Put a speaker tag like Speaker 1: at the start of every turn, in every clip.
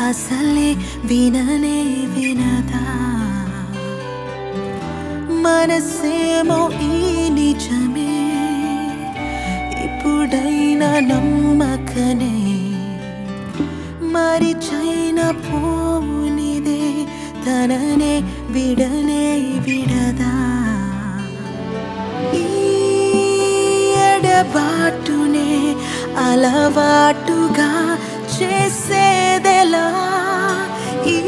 Speaker 1: అసలే విననే వినదా మనసేమో ఈ నిజమే ఇప్పుడైనా నమ్మకనే మరి చైన పోనిదే తననే విడనే విడదా ఈ ఎడబాటునే అలవాటుగా చేసేదెలా ఈ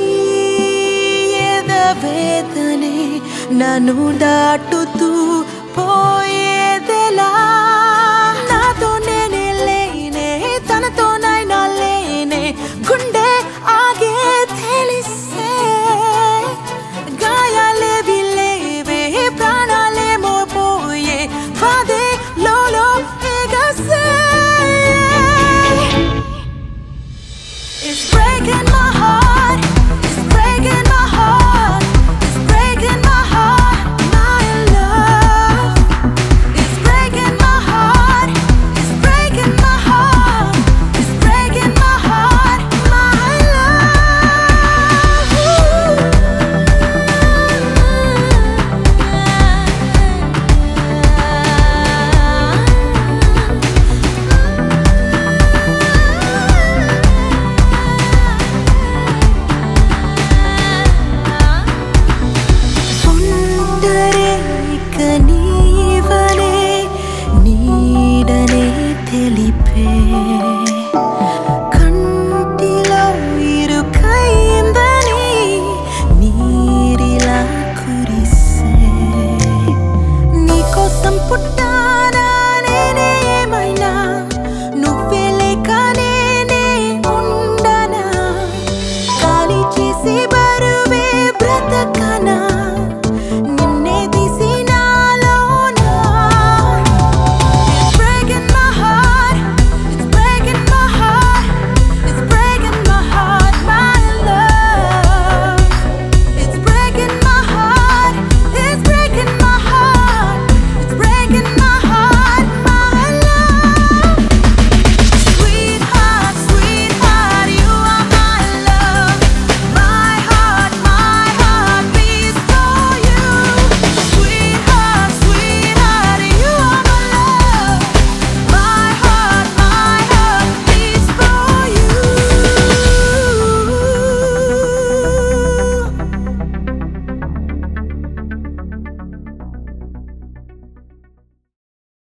Speaker 1: ఎదవేదనే నన్ను దాటుతూ పోయేదెలా నాతో నేనే లేనే తనతో నైనా లేనే గుండె ఆగే తెలిసే గాయాలేవి లేవే ప్రాణాలేమో పోయే బాధే లోలో ఎగసే It's breaking my